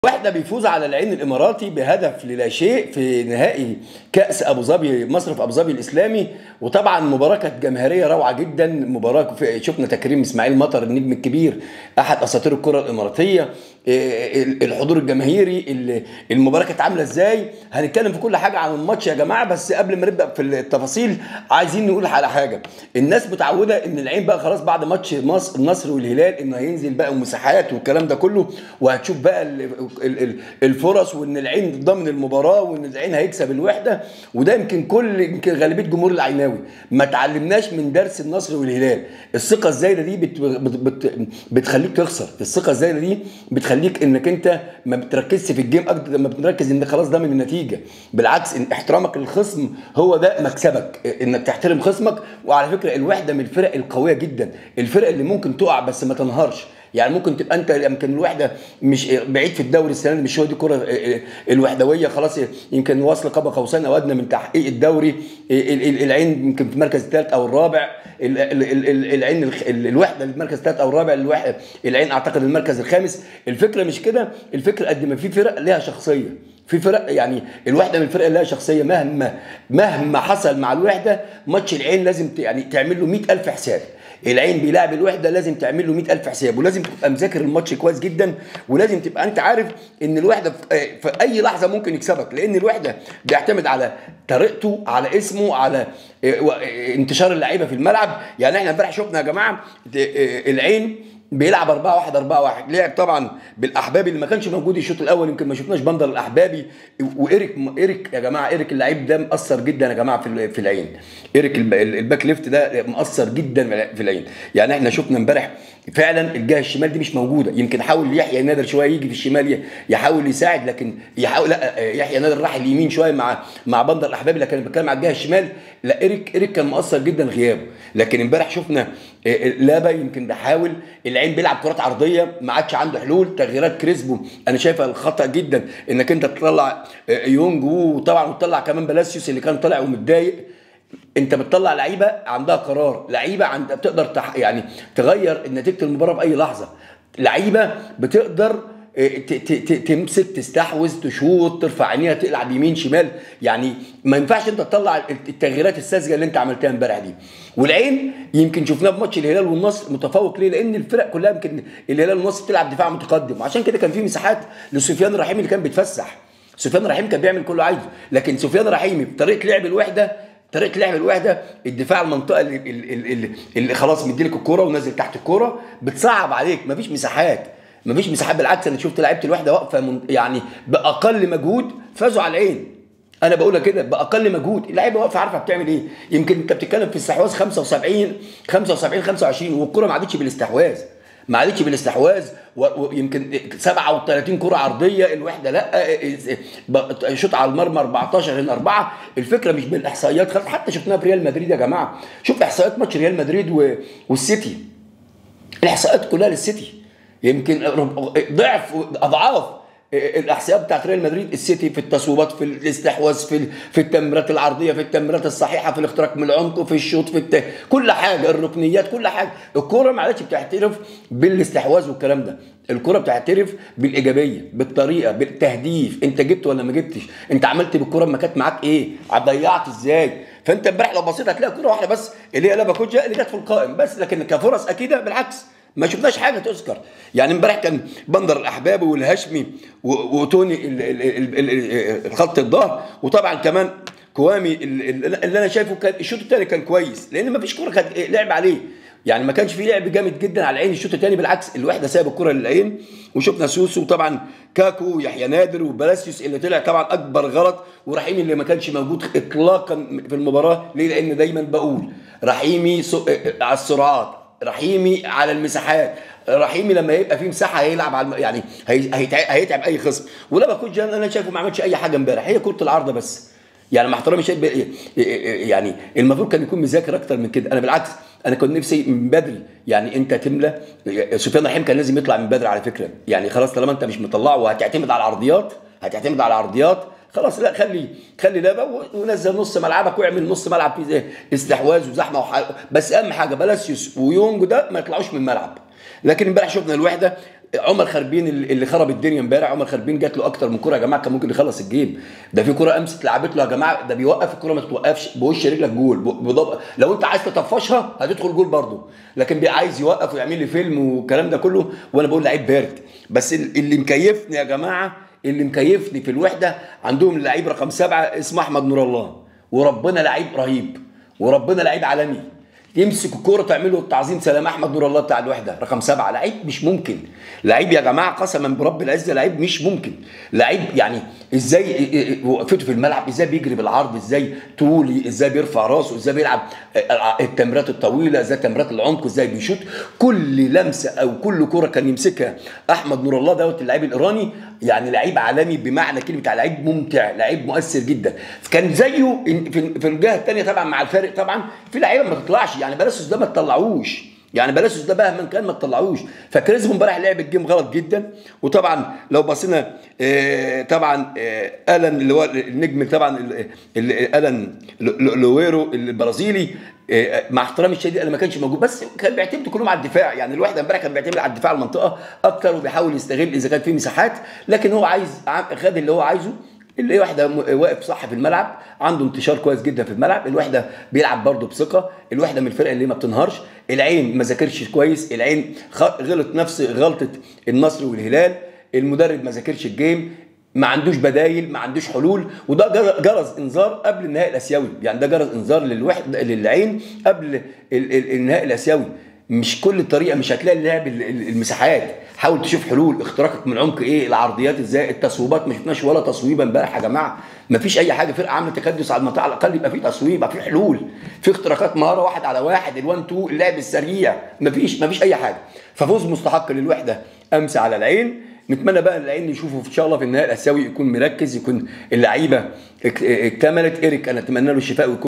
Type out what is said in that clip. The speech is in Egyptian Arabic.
واحدة بيفوز على العين الاماراتي بهدف للا شيء في نهائي كاس ابو ظبي مصرف ابو ظبي الاسلامي وطبعا مباراه كانت جماهيريه روعه جدا مباراه في- شفنا تكريم اسماعيل مطر النجم الكبير احد اساطير الكره الاماراتيه إيه، الحضور الجماهيري ال- المباراه كانت عامله ازاي هنتكلم في كل حاجه عن الماتش يا جماعه بس قبل ما نبدا في التفاصيل عايزين نقول على حاجه الناس متعوده ان العين بقى خلاص بعد ماتش مصر النصر والهلال انه هينزل بقى مساحات والكلام ده كله وهتشوف بقى ال- ال- ال- الفرص وان العين ضمن المباراه وان العين هيكسب الوحده وده يمكن كل يمكن غالبيه جمهور العيناوي ما تعلمناش من درس النصر والهلال الثقه الزايده دي بت بت بت بتخليك تخسر الثقه الزايده دي بتخليك انك انت ما بتركزش في الجيم اكتر ما بتركز ان خلاص ده من النتيجه بالعكس ان احترامك للخصم هو ده مكسبك انك تحترم خصمك وعلى فكره الوحده من الفرق القويه جدا الفرق اللي ممكن تقع بس ما تنهارش يعني ممكن تبقى انت يمكن الوحده مش بعيد في الدوري السنه دي مش هو دي الكره الوحدويه خلاص يمكن وصل قاب قوسين او ادنى من تحقيق الدوري ال- ال- العين يمكن في المركز الثالث او الرابع ال- ال- ال- ال- العين الخ- ال- الوحده المركز الثالث او الرابع الوحده العين اعتقد المركز الخامس الفكره مش كده الفكره قد ما في فرق ليها شخصيه في فرق يعني الوحده من الفرق اللي لها شخصيه مهما مهما حصل مع الوحده ماتش العين لازم ت- يعني تعمل له 100000 حساب العين بيلعب الوحده لازم تعمل له 100000 حساب ولازم تبقى مذاكر الماتش كويس جدا ولازم تبقى انت عارف ان الوحده في في اي لحظه ممكن يكسبك لان الوحده بيعتمد على طريقته على اسمه على اه، و- اه، انتشار اللعيبه في الملعب يعني احنا امبارح شفنا يا جماعه اه، اه، العين بيلعب 4 1 4 1 لعب طبعا بالاحبابي اللي ما كانش موجود الشوط الاول يمكن ما شفناش بندر الاحبابي وايريك ايريك يا جماعه ايريك اللعيب ده مأثر جدا يا جماعه في ال- في العين ايريك الب- الباك ليفت ده مأثر جدا في العين يعني احنا شفنا امبارح فعلا الجهه الشمال دي مش موجوده يمكن حاول يحيى نادر شويه يجي في الشمال ي- يحاول يساعد لكن يحاول لا يحيى نادر راح اليمين شويه مع مع بندر الاحبابي لكن أنا بتكلم على الجهه الشمال لا ايريك ايريك كان مؤثر جدا غيابه لكن امبارح شفنا آه، لابا يمكن بيحاول العين بيلعب كرات عرضيه ما عادش عنده حلول تغييرات كريسبو انا شايفها الخطا جدا انك انت تطلع آه، يونج وطبعا وتطلع كمان بلاسيوس اللي كان طالع ومتضايق انت بتطلع لعيبه عندها قرار لعيبه عند بتقدر تح يعني تغير نتيجه المباراه في اي لحظه لعيبه بتقدر اه، ت- ت- ت- تمسك تستحوذ تشوط ترفع عينيها تلعب يمين شمال يعني ما ينفعش انت تطلع التغييرات الساذجه اللي انت عملتها امبارح دي والعين يمكن شفناه في ماتش الهلال والنصر متفوق ليه لان الفرق كلها يمكن الهلال والنصر بتلعب دفاع متقدم وعشان كده كان في مساحات لسفيان الرحيم اللي كان بيتفسح سفيان رحيم كان بيعمل كله عايزه لكن سفيان رحيمي بطريقه لعب الوحده طريقه لعب الوحده الدفاع المنطقه اللي, اللي, اللي, اللي خلاص مديلك الكوره ونازل تحت الكوره بتصعب عليك مفيش مساحات مفيش مساحات بالعكس انا شفت لعيبه الوحده واقفه من يعني باقل مجهود فازوا على العين انا بقولها كده باقل مجهود اللعيبه واقفه عارفه بتعمل ايه يمكن انت بتتكلم في استحواذ 75 75 25 والكره ما عادتش بالاستحواذ ما عادتش بالاستحواذ و- ويمكن 37 كره عرضيه الوحده لا ب- شوط على المرمى 14 هنا 4 الفكره مش بالاحصائيات خالص حتى شفناها في ريال مدريد يا جماعه شوف احصائيات ماتش ريال مدريد و- والسيتي الاحصائيات كلها للسيتي يمكن رب- ضعف اضعاف الاحصائيات بتاعت ريال مدريد السيتي في التصويبات في الاستحواذ في ال- في التمريرات العرضيه في التمريرات الصحيحه في الاختراق من العمق في الشوط في الت... كل حاجه الركنيات كل حاجه الكوره ما عادتش بتعترف بالاستحواذ والكلام ده الكوره بتعترف بالايجابيه بالطريقه بالتهديف انت جبت ولا ما جبتش انت عملت بالكوره ما كانت معاك ايه ضيعت ازاي فانت امبارح لو بصيت هتلاقي كوره واحده بس اللي هي لابا كوجا اللي جت في القائم بس لكن كفرص اكيده بالعكس ما شفناش حاجه تذكر يعني امبارح كان بندر الاحبابي والهاشمي و- وتوني ال- ال- ال- ال- ال- خط الظهر وطبعا كمان كوامي ال- ال- اللي انا شايفه كان الشوط الثاني كان كويس لان ما فيش كوره كانت لعب عليه يعني ما كانش في لعب جامد جدا على العين الشوط الثاني بالعكس الوحده ساب الكره للعين وشفنا سوسو وطبعا كاكو ويحيى نادر وبلاسيوس اللي طلع طبعا اكبر غلط ورحيم اللي ما كانش موجود اطلاقا في المباراه ليه لان دايما بقول رحيمي سو- على السرعات رحيمي على المساحات رحيمي لما يبقى فيه مساحه هيلعب على الم... يعني هي... هيتع... هيتعب اي خصم ولما كنت جان انا شايفه ما عملش اي حاجه امبارح هي كره العارضه بس يعني مع احترامي شايف ب- يعني المفروض كان يكون مذاكر اكتر من كده انا بالعكس انا كنت نفسي من بدري يعني انت تملى سفيان رحيم كان لازم يطلع من بدري على فكره يعني خلاص طالما انت مش مطلعه وهتعتمد على العرضيات هتعتمد على العرضيات خلاص لا خلي خلي لعبه و- ونزل نص ملعبك واعمل نص ملعب فيه زي استحواذ وزحمه وح... بس اهم حاجه بلاسيوس ويونج ده ما يطلعوش من الملعب لكن امبارح شفنا الوحده عمر خربين اللي خرب الدنيا امبارح عمر خربين جات له اكتر من كره يا جماعه كان ممكن يخلص الجيم ده في كره امس اتلعبت له يا جماعه ده بيوقف الكره ما تتوقفش بوش رجلك جول ب- بضب... لو انت عايز تطفشها هتدخل جول برضه لكن بي- عايز يوقف ويعمل لي فيلم والكلام ده كله وانا بقول لعيب بارد بس ال- اللي مكيفني يا جماعه اللي مكيفني في الوحده عندهم اللعيب رقم سبعه اسمه احمد نور الله وربنا لعيب رهيب وربنا لعيب عالمي يمسك الكوره تعمل له التعظيم سلام احمد نور الله بتاع الوحده رقم سبعه لعيب مش ممكن لعيب يا جماعه قسما برب العزه لعيب مش ممكن لعيب يعني ازاي وقفته في الملعب ازاي بيجري بالعرض ازاي طولي ازاي بيرفع راسه ازاي بيلعب التمريرات الطويله ازاي تمريرات العمق ازاي بيشوط كل لمسه او كل كره كان يمسكها احمد نور الله دوت اللعيب الايراني يعني لعيب عالمي بمعنى كلمه لعيب ممتع لعيب مؤثر جدا كان زيه في في الجهه الثانيه طبعا مع الفارق طبعا في لعيبه ما تطلعش يعني بلاسوس ده ما تطلعوش يعني بلاسوس ده مهما كان ما تطلعوش فكريزمو امبارح لعب الجيم غلط جدا وطبعا لو بصينا آه، طبعا آه، الان اللي هو النجم طبعا ال- ال- الان لو- لويرو البرازيلي آه، مع احترامي الشديد انا ما كانش موجود بس كان بيعتمد كلهم على الدفاع يعني الواحد امبارح كان بيعتمد على الدفاع المنطقه اكتر وبيحاول يستغل اذا كان في مساحات لكن هو عايز عم- خد اللي هو عايزه اللي واحده م- واقف صح في الملعب عنده انتشار كويس جدا في الملعب الوحده بيلعب برضه بثقه الوحده من الفرق اللي ما بتنهارش العين ما ذاكرش كويس العين خ- غلط نفس غلطه النصر والهلال المدرب ما ذاكرش الجيم ما عندوش بدايل ما عندوش حلول وده جر- جرس انذار قبل النهائي الاسيوي يعني ده جرس انذار للوحده للعين قبل ال- ال- النهائي الاسيوي مش كل الطريقه مش هتلاقي اللعب ال- ال- المساحات حاول تشوف حلول اختراقك من عمق ايه العرضيات ازاي التصويبات ما شفناش ولا تصويبه امبارح يا جماعه ما فيش اي حاجه فرقه عامله تكدس على المنطقه على الاقل يبقى في تصويب يبقى في حلول في اختراقات مهاره واحد على واحد الوان تو اللعب السريع ما فيش ما فيش اي حاجه ففوز مستحق للوحده امس على العين نتمنى بقى العين نشوفه ان شاء الله في النهائي الاسيوي يكون مركز يكون اللعيبه اك- اكتملت ايريك انا اتمنى له الشفاء ويكون